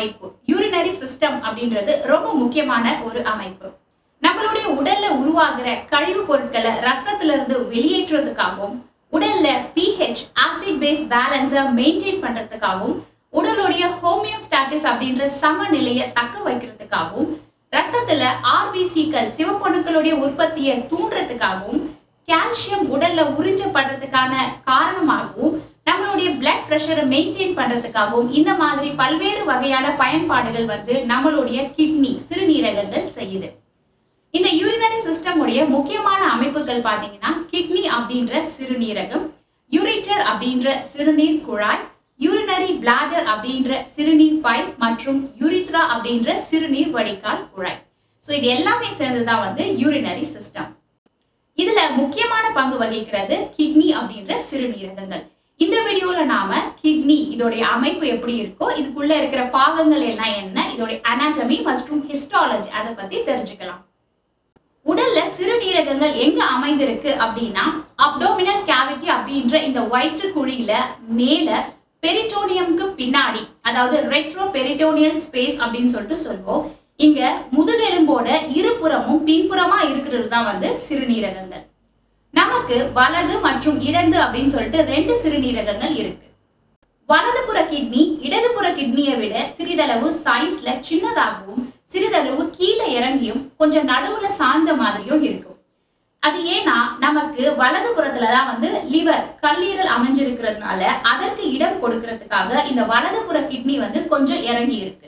அமைப்பு urinary system அப்படின்றது ரொம்ப முக்கியமான ஒரு அமைப்பு நம்மளுடைய உடல்ல உருவாகிற கழிவு பொருட்களை ரத்தத்துல இருந்து வெளியேற்றுறதுக்காகவும் உடல்ல பிஹெச் ஆசிட் பேஸ் பேலன்ஸை மெயின்டைன் பண்றதுக்காகவும் உடலுடைய ஹோமியோஸ்டாட்டிஸ் அப்படின்ற சமநிலையை தக்க வைக்கிறதுக்காகவும் ரத்தத்துல ஆர்பிசிக்கள் சிவப்பணுக்களுடைய உற்பத்தியை தூண்டுறதுக்காகவும் கால்சியம் உடல்ல உறிஞ்சப்படுறதுக்கான காரணமாகவும் நம்மளுடைய பிளட் ப்ரெஷரை மெயின்டைன் பண்றதுக்காகவும் இந்த மாதிரி பல்வேறு வகையான பயன்பாடுகள் வந்து நம்மளுடைய கிட்னி சிறுநீரகங்கள் செய்யுது இந்த யூரினரி சிஸ்டம் உடைய முக்கியமான அமைப்புகள் பாத்தீங்கன்னா கிட்னி அப்படின்ற சிறுநீரகம் யூரிட்டர் அப்படின்ற சிறுநீர் குழாய் யூரினரி பிளாடர் அப்படின்ற சிறுநீர் பை மற்றும் யூரித்ரா அப்படின்ற சிறுநீர் வடிகால் குழாய் ஸோ இது எல்லாமே சேர்ந்ததுதான் வந்து யூரினரி சிஸ்டம் இதுல முக்கியமான பங்கு வகிக்கிறது கிட்னி அப்படின்ற சிறுநீரகங்கள் இந்த வீடியோல நாம கிட்னி இதோடைய அமைப்பு எப்படி இருக்கோ இதுக்குள்ள இருக்கிற பாகங்கள் எல்லாம் என்ன இதோடைய அனாட்டமி மற்றும் ஹிஸ்டாலஜி அதை பத்தி தெரிஞ்சுக்கலாம் உடல்ல சிறுநீரகங்கள் எங்க அமைந்திருக்கு அப்படின்னா அப்டோமினல் கேவிட்டி அப்படின்ற இந்த வயிற்று குழியில மேல பெரிட்டோனியம்க்கு பின்னாடி அதாவது ரெட்ரோ பெரிட்டோனியல் ஸ்பேஸ் அப்படின்னு சொல்லிட்டு சொல்லுவோம் இங்க முதுகெலும்போட இருபுறமும் பின்புறமா இருக்கிறது தான் வந்து சிறுநீரகங்கள் நமக்கு வலது மற்றும் இடது அப்படின்னு சொல்லிட்டு ரெண்டு சிறுநீரகங்கள் இருக்கு வலதுபுற கிட்னி இடதுபுற கிட்னியை விட சிறிதளவு சைஸ்ல சின்னதாகவும் சிறிதளவு கீழே இறங்கியும் கொஞ்சம் நடுவுல சாஞ்ச மாதிரியும் இருக்கும் அது ஏன்னா நமக்கு வலது புறத்துல தான் வந்து லிவர் கல்லீரல் அமைஞ்சிருக்கிறதுனால அதற்கு இடம் கொடுக்கறதுக்காக இந்த வலதுபுற கிட்னி வந்து கொஞ்சம் இறங்கி இருக்கு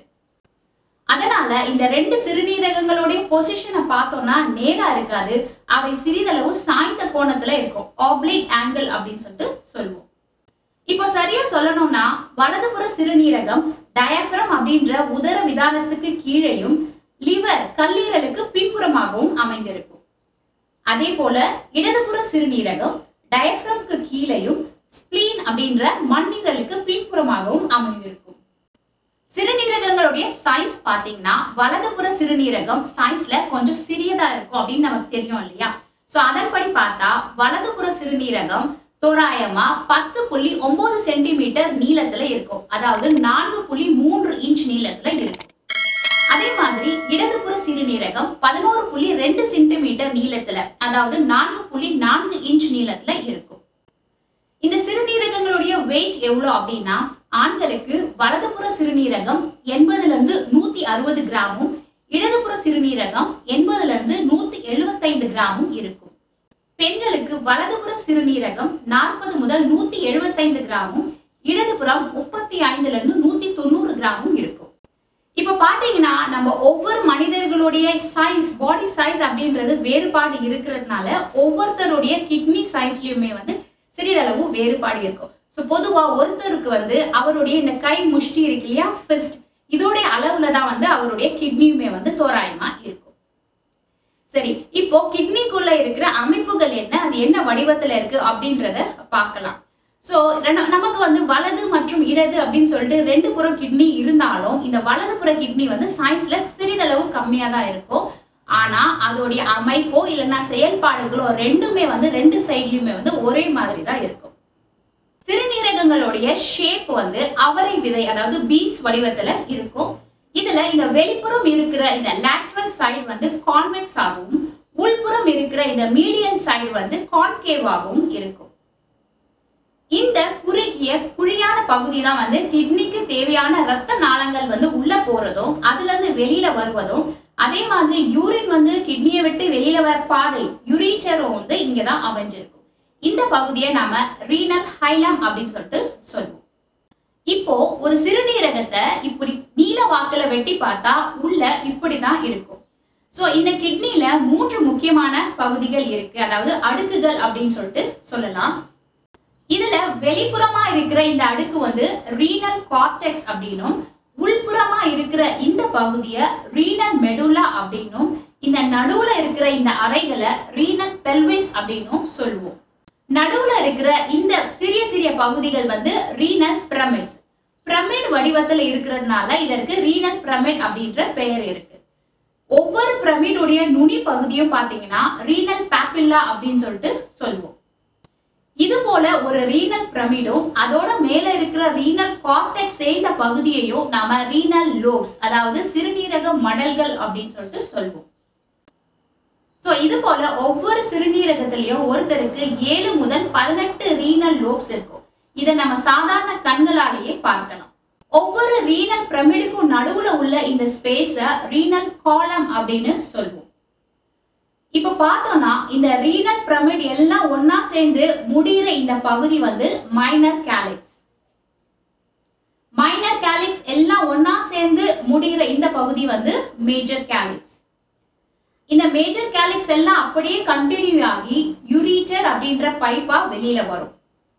அதனால இந்த ரெண்டு சிறுநீரகங்களுடைய பொசிஷனை பார்த்தோம்னா நேரா இருக்காது அவை சிறிதளவு சாய்ந்த கோணத்துல இருக்கும் ஆப்ளிக் ஆங்கிள் அப்படின்னு சொல்லிட்டு சொல்லுவோம் இப்போ சரியா சொல்லணும்னா வலதுபுற சிறுநீரகம் டயஃப்ரம் அப்படின்ற உதர விதானத்துக்கு கீழேயும் லிவர் கல்லீரலுக்கு பின்புறமாகவும் அமைந்திருக்கும் அதே போல இடதுபுற சிறுநீரகம் டயஃப்ரம்க்கு கீழேயும் ஸ்பிளீன் அப்படின்ற மண்ணீரலுக்கு பின்புறமாகவும் அமைந்திருக்கும் சிறுநீரகங்களுடைய சைஸ் பாத்தீங்கன்னா வலதுபுற சிறுநீரகம் சைஸ்ல கொஞ்சம் சிறியதா இருக்கும் அப்படின்னு நமக்கு தெரியும் இல்லையா சோ அதன்படி பார்த்தா வலதுபுற சிறுநீரகம் தோராயமா பத்து புள்ளி ஒன்பது சென்டிமீட்டர் நீளத்துல இருக்கும் அதாவது நான்கு புள்ளி மூன்று இன்ச் நீளத்துல இருக்கும் அதே மாதிரி இடதுபுற சிறுநீரகம் பதினோரு புள்ளி ரெண்டு சென்டிமீட்டர் நீளத்துல அதாவது நான்கு புள்ளி நான்கு இன்ச் நீளத்துல இருக்கும் இந்த சிறுநீரகங்களுடைய வெயிட் எவ்வளவு அப்படின்னா ஆண்களுக்கு வலதுபுற சிறுநீரகம் எண்பதுல இருந்து நூத்தி அறுபது கிராமும் இடதுபுற சிறுநீரகம் எண்பதுல இருந்து நூத்தி எழுபத்தைந்து கிராமும் இருக்கும் பெண்களுக்கு வலதுபுற சிறுநீரகம் நாற்பது முதல் நூத்தி எழுபத்தைந்து கிராமும் இடதுபுறம் முப்பத்தி ஐந்துல இருந்து நூத்தி தொண்ணூறு கிராமும் இருக்கும் இப்போ பாத்தீங்கன்னா நம்ம ஒவ்வொரு மனிதர்களுடைய சைஸ் பாடி சைஸ் அப்படின்றது வேறுபாடு இருக்கிறதுனால ஒவ்வொருத்தருடைய கிட்னி சைஸ்லயுமே வந்து சிறிதளவு வேறுபாடு இருக்கும் ஸோ பொதுவா ஒருத்தருக்கு வந்து அவருடைய இந்த கை முஷ்டி இருக்கு இல்லையா ஃபிஸ்ட் இதோடைய அளவுல தான் வந்து அவருடைய கிட்னியுமே வந்து தோராயமா இருக்கும் சரி இப்போ கிட்னிக்குள்ள இருக்கிற அமைப்புகள் என்ன அது என்ன வடிவத்துல இருக்கு அப்படின்றத பார்க்கலாம் ஸோ நமக்கு வந்து வலது மற்றும் இடது அப்படின்னு சொல்லிட்டு ரெண்டு புறம் கிட்னி இருந்தாலும் இந்த வலது புற கிட்னி வந்து சைஸ்ல சிறிதளவு கம்மியா தான் இருக்கும் ஆனா அதோடைய அமைப்போ இல்லைன்னா செயல்பாடுகளோ ரெண்டுமே வந்து ரெண்டு சைட்லயுமே வந்து ஒரே மாதிரி தான் இருக்கும் சிறுநீரகங்களுடைய ஷேப் வந்து அவரை விதை அதாவது பீன்ஸ் வடிவத்துல இருக்கும் இதுல இந்த வெளிப்புறம் இருக்கிற இந்த லேட்ரல் சைடு வந்து கான்வெக்ஸ் ஆகவும் உள்புறம் இருக்கிற இந்த மீடியல் சைடு வந்து கான்கேவ் ஆகவும் இருக்கும் இந்த குறுகிய குழியான பகுதி தான் வந்து கிட்னிக்கு தேவையான ரத்த நாளங்கள் வந்து உள்ள போறதும் அதுல இருந்து வெளியில வருவதும் அதே மாதிரி யூரின் வந்து கிட்னியை விட்டு வெளியில வர பாதை யூரிட்டரும் வந்து இங்கதான் அமைஞ்சிருக்கும் இந்த பகுதியை நாம ரீனல் ஹைலம் அப்படின்னு சொல்லிட்டு சொல்லுவோம் இப்போ ஒரு சிறுநீரகத்தை இப்படி நீல வாக்குல வெட்டி பார்த்தா உள்ள இப்படிதான் இருக்கும் சோ இந்த கிட்னில மூன்று முக்கியமான பகுதிகள் இருக்கு அதாவது அடுக்குகள் அப்படின்னு சொல்லிட்டு சொல்லலாம் இதுல வெளிப்புறமா இருக்கிற இந்த அடுக்கு வந்து ரீனல் கார்டெக்ஸ் அப்படின்னும் உள்புறமா இருக்கிற இந்த பகுதியை ரீனல் மெடுலா அப்படின்னும் இந்த நடுவுல இருக்கிற இந்த அறைகளை ரீனல் பெல்விஸ் அப்படின்னும் சொல்லுவோம் நடுவுல இருக்கிற இந்த சிறிய சிறிய பகுதிகள் வந்து ரீனல் பிரமிட்ஸ் பிரமிட் வடிவத்துல இருக்கிறதுனால இதற்கு ரீனல் பிரமிட் அப்படின்ற பெயர் இருக்கு ஒவ்வொரு பிரமிடுடைய நுனி பகுதியும் பாத்தீங்கன்னா ரீனல் பாப்பில்லா அப்படின்னு சொல்லிட்டு சொல்லுவோம் இது போல ஒரு ரீனல் பிரமிடும் அதோட மேல இருக்கிற ரீனல் கார்டெக்ஸ் சேர்ந்த பகுதியையும் நாம ரீனல் லோப்ஸ் அதாவது சிறுநீரக மடல்கள் அப்படின்னு சொல்லிட்டு சொல்வோம் சோ இது போல ஒவ்வொரு சிறுநீரகத்திலையும் ஒருத்தருக்கு ஏழு முதல் பதினெட்டு ரீனல் லோப்ஸ் இருக்கும் இதை நம்ம சாதாரண கண்களாலேயே பார்க்கலாம் ஒவ்வொரு ரீனல் பிரமிடுக்கும் நடுவுல உள்ள இந்த ஸ்பேஸ ரீனல் காலம் அப்படின்னு சொல்வோம் இப்ப பார்த்தோம்னா இந்த ரீனல் பிரமிட் எல்லாம் ஒன்னா சேர்ந்து முடிகிற இந்த பகுதி வந்து மைனர் கேலிக்ஸ் மைனர் கேலிக்ஸ் எல்லாம் ஒன்னா சேர்ந்து முடிகிற இந்த பகுதி வந்து மேஜர் கேலிக்ஸ் இந்த மேஜர் கேலிக்ஸ் எல்லாம் அப்படியே கண்டினியூ ஆகி யூரீட்டர் அப்படின்ற பைப்பா வெளியில வரும்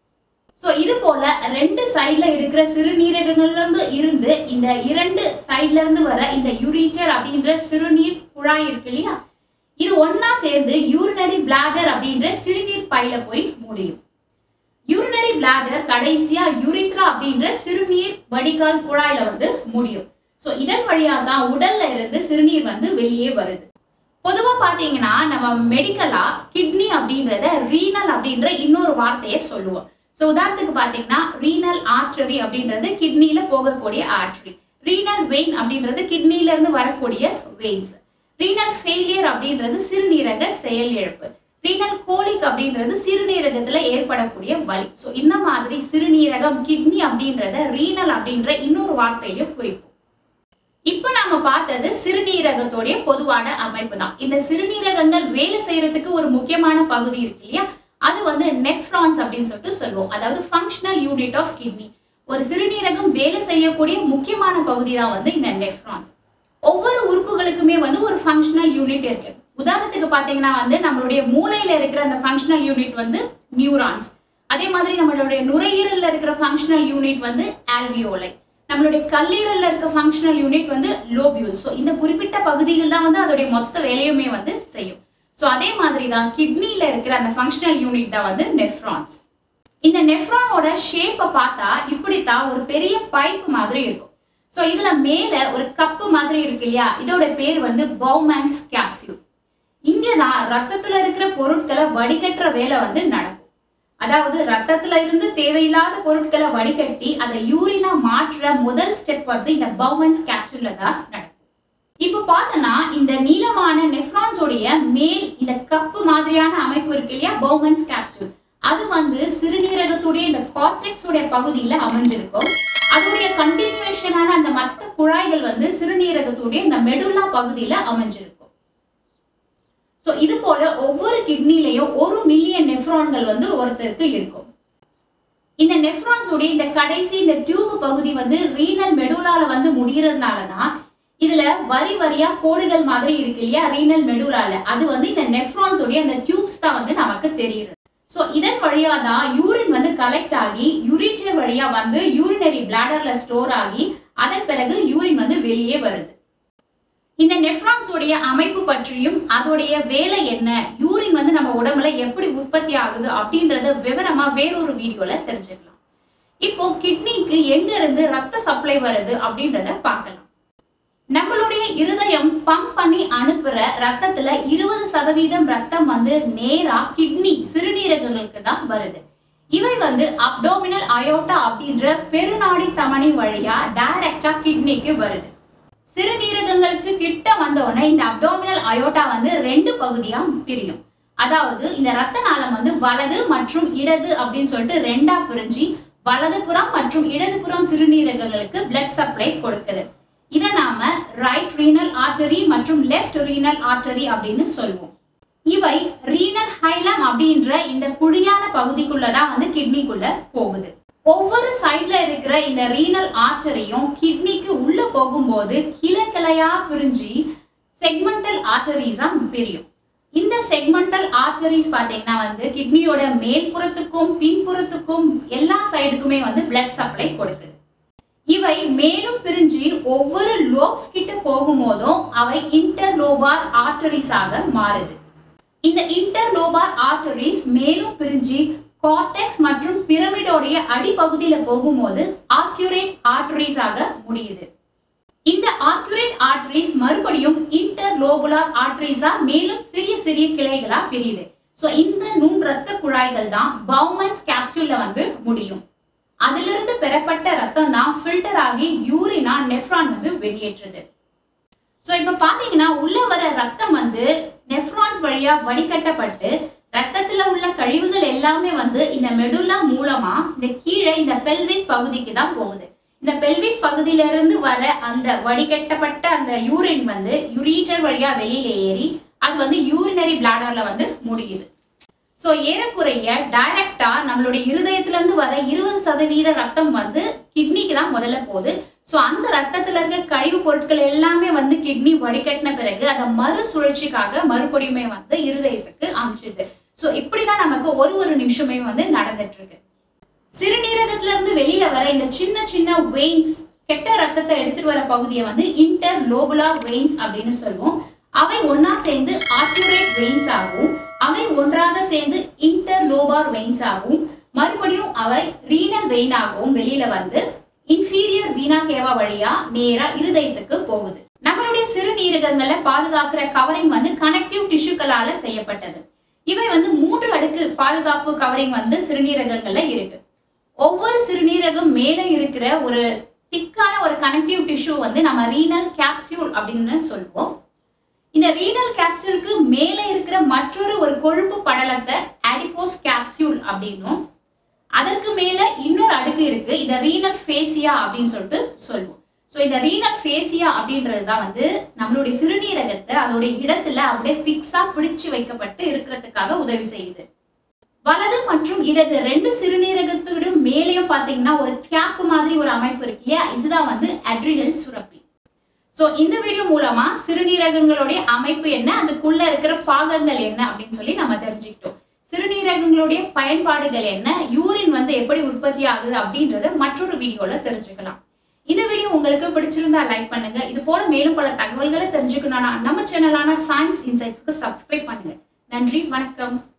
சோ இது போல ரெண்டு சைடுல இருக்கிற சிறுநீரகங்கள்ல இருந்து இருந்து இந்த இரண்டு சைடுல இருந்து வர இந்த யூரீட்டர் அப்படின்ற சிறுநீர் குழாய் இருக்கு இல்லையா இது ஒன்னா சேர்ந்து யூரினரி பிளாடர் அப்படின்ற சிறுநீர் பையில போய் முடியும் யூரினரி பிளாடர் கடைசியா யூரித்ரா அப்படின்ற சிறுநீர் வடிகால் குழாயில வந்து முடியும் சோ இதன் வழியா தான் உடல்ல இருந்து சிறுநீர் வந்து வெளியே வருது பொதுவா பாத்தீங்கன்னா நம்ம மெடிக்கலா கிட்னி அப்படின்றத ரீனல் அப்படின்ற இன்னொரு வார்த்தையை சொல்லுவோம் ஸோ உதாரணத்துக்கு பார்த்தீங்கன்னா ரீனல் ஆர்டரி அப்படின்றது கிட்னியில போகக்கூடிய ஆர்டரி ரீனல் வெயின் அப்படின்றது கிட்னில இருந்து வரக்கூடிய வெயின்ஸ் ரீனல் ஃபெயிலியர் அப்படின்றது சிறுநீரக செயல் இழப்பு ரீனல் கோலிக் அப்படின்றது சிறுநீரகத்துல ஏற்படக்கூடிய வலி ஸோ இந்த மாதிரி சிறுநீரகம் கிட்னி அப்படின்றத ரீனல் அப்படின்ற இன்னொரு வார்த்தையிலும் குறிப்போம் இப்போ நாம பார்த்தது சிறுநீரகத்தோடைய பொதுவான அமைப்பு தான் இந்த சிறுநீரகங்கள் வேலை செய்யறதுக்கு ஒரு முக்கியமான பகுதி இருக்கு இல்லையா அது வந்து நெஃப்ரான்ஸ் அப்படின்னு சொல்லிட்டு சொல்லுவோம் அதாவது ஃபங்க்ஷனல் யூனிட் ஆஃப் கிட்னி ஒரு சிறுநீரகம் வேலை செய்யக்கூடிய முக்கியமான பகுதி தான் வந்து இந்த நெஃப்ரான்ஸ் ஒவ்வொரு உறுப்புகளுக்குமே வந்து ஒரு ஃபங்க்ஷனல் யூனிட் இருக்கு உதாரணத்துக்கு பார்த்தீங்கன்னா வந்து நம்மளுடைய மூளையில இருக்கிற அந்த ஃபங்க்ஷனல் யூனிட் வந்து நியூரான்ஸ் அதே மாதிரி நம்மளுடைய நுரையீரல்ல இருக்கிற ஃபங்க்ஷனல் யூனிட் வந்து ஆல்வியோலை நம்மளுடைய கல்லீரல்ல இருக்க ஃபங்க்ஷனல் யூனிட் வந்து லோபியூல் ஸோ இந்த குறிப்பிட்ட பகுதிகள் தான் வந்து அதோடைய மொத்த வேலையுமே வந்து செய்யும் ஸோ அதே மாதிரி தான் கிட்னில இருக்கிற அந்த ஃபங்க்ஷனல் யூனிட் தான் வந்து நெஃப்ரான்ஸ் இந்த நெஃப்ரானோட ஷேப்பை பார்த்தா இப்படித்தான் ஒரு பெரிய பைப் மாதிரி இருக்கும் ஸோ இதுல மேல ஒரு கப்பு மாதிரி இருக்கு இல்லையா இதோட பேர் வந்து பௌமேன்ஸ் கேப்சியூல் இங்கே தான் ரத்தத்துல இருக்கிற பொருட்களை வடிகட்டுற வேலை வந்து நடக்கும் அதாவது ரத்தத்துல இருந்து தேவையில்லாத பொருட்களை வடிகட்டி அதை யூரினா மாற்றுற முதல் ஸ்டெப் வந்து இந்த பௌமன்ஸ் கேப்சூல்ல தான் நடக்கும் இப்போ பார்த்தோன்னா இந்த நீளமான நெஃப்ரான்ஸோடைய மேல் இந்த கப்பு மாதிரியான அமைப்பு இருக்கு இல்லையா பௌமன்ஸ் கேப்சூல் அது வந்து சிறுநீரகத்துடைய இந்த கார்டெக்ஸ் உடைய பகுதியில அமைஞ்சிருக்கும் அதோடைய கண்டினியூஷனான அந்த மற்ற குழாய்கள் வந்து சிறுநீரகத்துடைய இந்த மெடுலா பகுதியில அமைஞ்சிருக்கும் ஸோ இது போல ஒவ்வொரு கிட்னிலையும் ஒரு மில்லியன் நெஃப்ரான்கள் வந்து ஒருத்தருக்கு இருக்கும் இந்த நெஃப்ரான்ஸ் உடைய இந்த கடைசி இந்த டியூப் பகுதி வந்து ரீனல் மெடுலால வந்து முடியறதுனால தான் இதுல வரி வரியா கோடுகள் மாதிரி இருக்கு இல்லையா ரீனல் மெடுலால அது வந்து இந்த நெஃப்ரான்ஸ் உடைய அந்த டியூப்ஸ் தான் வந்து நமக்கு தெரியுது ஸோ இதன் வழியா தான் யூரின் வந்து கலெக்ட் ஆகி யூரிட்டர் வழியா வந்து யூரினரி பிளாடர்ல ஸ்டோர் ஆகி அதன் பிறகு யூரின் வந்து வெளியே வருது இந்த நெஃப்ரான்ஸ் உடைய அமைப்பு பற்றியும் அதோடைய வேலை என்ன யூரின் வந்து நம்ம உடம்புல எப்படி உற்பத்தி ஆகுது அப்படின்றத விவரமா வேறொரு வீடியோல தெரிஞ்சுக்கலாம் இப்போ கிட்னிக்கு எங்க இருந்து ரத்த சப்ளை வருது அப்படின்றத பார்க்கலாம் நம்மளுடைய இருதயம் பம்ப் பண்ணி அனுப்புற ரத்தத்துல இருபது சதவீதம் ரத்தம் வந்து நேரா கிட்னி சிறுநீரகங்களுக்கு தான் வருது இவை வந்து அப்டோமினல் அயோட்டா அப்படின்ற பெருநாடி தமனி வழியா டைரக்டா கிட்னிக்கு வருது சிறுநீரகங்களுக்கு கிட்ட வந்த உடனே இந்த அப்டோமினல் அயோட்டா வந்து ரெண்டு பகுதியா பிரியும் அதாவது இந்த ரத்த நாளம் வந்து வலது மற்றும் இடது அப்படின்னு சொல்லிட்டு ரெண்டா பிரிஞ்சு வலதுபுறம் மற்றும் இடதுபுறம் சிறுநீரகங்களுக்கு பிளட் சப்ளை கொடுக்குது இதை நாம ரைட் ரீனல் ஆர்டரி மற்றும் லெஃப்ட் ரீனல் ஆர்டரி அப்படின்னு சொல்லுவோம் இவை ரீனல் ஹைலம் அப்படின்ற இந்த குழியான பகுதிக்குள்ளதான் வந்து கிட்னிக்குள்ள போகுது ஒவ்வொரு சைட்ல இருக்கிற இந்த ரீனல் ஆர்டரியும் கிட்னிக்கு உள்ள போகும்போது கிளை கிளையா பிரிஞ்சு செக்மெண்டல் ஆர்டரிஸா பிரியும் இந்த செக்மெண்டல் ஆர்டரிஸ் பாத்தீங்கன்னா வந்து கிட்னியோட மேல்புறத்துக்கும் பின்புறத்துக்கும் எல்லா சைடுக்குமே வந்து பிளட் சப்ளை கொடுக்குது இவை மேலும் பிரிஞ்சு ஒவ்வொரு லோப்ஸ் கிட்ட போகும்போதும் அவை இன்டர்லோபார் ஆர்டரிஸாக மாறுது இந்த இன்டர்லோபார் ஆர்டரிஸ் மேலும் பிரிஞ்சு கார்டெக்ஸ் மற்றும் பிரமிடோடைய அடிப்பகுதியில போகும்போது ஆக்யூரேட் ஆர்டரிஸாக முடியுது இந்த ஆக்யூரேட் ஆர்டரிஸ் மறுபடியும் இன்டர்லோபுலார் ஆர்டரிஸா மேலும் சிறிய சிறிய கிளைகளா பிரியுது ஸோ இந்த நுண் ரத்த குழாய்கள் தான் பவுமன்ஸ் கேப்சூல்ல வந்து முடியும் அதிலிருந்து பெறப்பட்ட ரத்தம் தான் ஃபில்டர் ஆகி யூரினா நெஃப்ரான் வந்து வெளியேற்றுது ஸோ இப்போ பார்த்தீங்கன்னா உள்ள வர ரத்தம் வந்து நெஃப்ரான்ஸ் வழியா வடிகட்டப்பட்டு ரத்தத்துல உள்ள கழிவுகள் எல்லாமே வந்து இந்த மெடுலா மூலமா இந்த கீழே இந்த பெல்விஸ் பகுதிக்கு தான் போகுது இந்த பெல்விஸ் பகுதியில இருந்து வர அந்த வடிகட்டப்பட்ட அந்த யூரின் வந்து யுரீட்டர் வழியா வெளியில ஏறி அது வந்து யூரினரி பிளாடர்ல வந்து முடியுது ஸோ ஏறக்குறைய டைரக்டா நம்மளுடைய இருதயத்துல இருந்து வர இருபது சதவீத ரத்தம் வந்து கிட்னிக்கு தான் முதல்ல போகுது ஸோ அந்த ரத்தத்துல இருக்க கழிவு பொருட்கள் எல்லாமே வந்து கிட்னி வடிகட்டின பிறகு அதை மறுசுழற்சிக்காக மறுபடியுமே வந்து இருதயத்துக்கு அனுப்பிச்சிடுது ஸோ இப்படிதான் நமக்கு ஒரு ஒரு நிமிஷமே வந்து நடந்துட்டு இருக்கு சிறுநீரகத்துல இருந்து வெளியில வர இந்த சின்ன சின்ன வெயின்ஸ் கெட்ட ரத்தத்தை எடுத்துட்டு வர பகுதியை வந்து இன்டர் லோபுலார் வெயின்ஸ் அப்படின்னு சொல்லுவோம் அவை ஒன்னா சேர்ந்து ஆர்டியூரேட் வெயின்ஸ் ஆகும் அவை ஒன்றாக சேர்ந்து இன்டர் லோபார் வெயின்ஸ் ஆகும் மறுபடியும் அவை ரீனல் வெயின் ஆகவும் வெளியில வந்து இன்ஃபீரியர் வீனா கேவா வழியா நேரா இருதயத்துக்கு போகுது நம்மளுடைய சிறுநீரகங்களை பாதுகாக்கிற கவரிங் வந்து கனெக்டிவ் டிஷ்யூக்களால செய்யப்பட்டது இவை வந்து மூன்று அடுக்கு பாதுகாப்பு கவரிங் வந்து சிறுநீரகங்கள்ல இருக்கு ஒவ்வொரு சிறுநீரகம் மேலே இருக்கிற ஒரு திக்கான ஒரு கனெக்டிவ் டிஷ்யூ வந்து நம்ம ரீனல் கேப்சியூல் அப்படின்னு சொல்லுவோம் இந்த ரீனல் கேப்சூலுக்கு மேலே இருக்கிற மற்றொரு ஒரு கொழுப்பு படலத்தை அடிபோஸ் கேப்சியூல் அப்படின்னும் அதற்கு மேல இன்னொரு அடுக்கு இருக்கு இத ரீனல் ஃபேசியா அப்படின்னு சொல்லிட்டு சொல்லுவோம் ஸோ இந்த ரீனல் ஃபேசியா அப்படின்றது தான் வந்து நம்மளுடைய சிறுநீரகத்தை அதோடைய இடத்துல அப்படியே ஃபிக்ஸா பிடிச்சு வைக்கப்பட்டு இருக்கிறதுக்காக உதவி செய்யுது வலது மற்றும் இடது ரெண்டு சிறுநீரகத்தோட மேலேயும் பார்த்தீங்கன்னா ஒரு கேப் மாதிரி ஒரு அமைப்பு இருக்கு இல்லையா இதுதான் வந்து அட்ரினல் சுரப்பி ஸோ இந்த வீடியோ மூலமா சிறுநீரகங்களுடைய அமைப்பு என்ன அதுக்குள்ள இருக்கிற பாகங்கள் என்ன அப்படின்னு சொல்லி நம்ம தெரிஞ்சுக்கிட்டோம் சிறுநீரகங்களுடைய பயன்பாடுகள் என்ன யூரின் வந்து எப்படி உற்பத்தி ஆகுது அப்படின்றத மற்றொரு வீடியோல தெரிஞ்சுக்கலாம் இந்த வீடியோ உங்களுக்கு பிடிச்சிருந்தா லைக் பண்ணுங்க இது போல மேலும் பல தகவல்களை தெரிஞ்சுக்கணும்னா நம்ம சேனலான சயின்ஸ் இன்சைட்ஸ்க்கு சப்ஸ்கிரைப் பண்ணுங்க நன்றி வணக்கம்